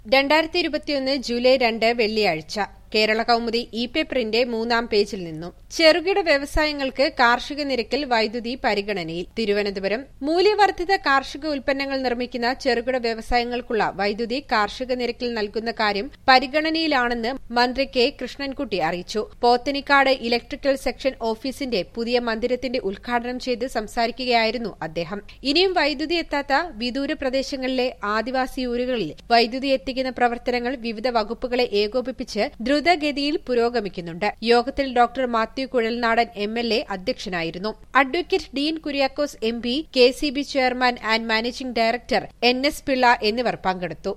രണ്ടായിരത്തി ഇരുപത്തിയൊന്ന് ജൂലൈ രണ്ട് വെള്ളിയാഴ്ച കേരള കൗമുദി ഇ പേപ്പറിന്റെ മൂന്നാം പേജിൽ നിന്നും ചെറുകിട വ്യവസായങ്ങൾക്ക് കാർഷിക നിരക്കിൽ വൈദ്യുതി പരിഗണനയിൽ തിരുവനന്തപുരം മൂല്യവർദ്ധിത കാർഷിക ഉൽപ്പന്നങ്ങൾ നിർമ്മിക്കുന്ന ചെറുകിട വ്യവസായങ്ങൾക്കുള്ള വൈദ്യുതി കാർഷിക നിരക്കിൽ നൽകുന്ന കാര്യം പരിഗണനയിലാണെന്ന് മന്ത്രി കെ കൃഷ്ണൻകുട്ടി അറിയിച്ചു പോത്തനിക്കാട് ഇലക്ട്രിക്കൽ സെക്ഷൻ ഓഫീസിന്റെ പുതിയ മന്ദിരത്തിന്റെ ഉദ്ഘാടനം ചെയ്ത് സംസാരിക്കുകയായിരുന്നു അദ്ദേഹം ഇനിയും വൈദ്യുതി എത്താത്ത വിദൂര പ്രദേശങ്ങളിലെ ആദിവാസി ഊരുകളിൽ വൈദ്യുതി എത്തിക്കുന്ന പ്രവർത്തനങ്ങൾ വിവിധ വകുപ്പുകളെ ഏകോപിപ്പിച്ച് ദ്രുതഗതിയിൽ പുരോഗമിക്കുന്നുണ്ട് യോഗത്തിൽ doctor Mathew Kuzhalnadan M L A അധ്യക്ഷനായിരുന്നു advocate Dean Kuriakose M P K C B chairman and managing director N S Pillai എന്നിവർ പങ്കെടുത്തു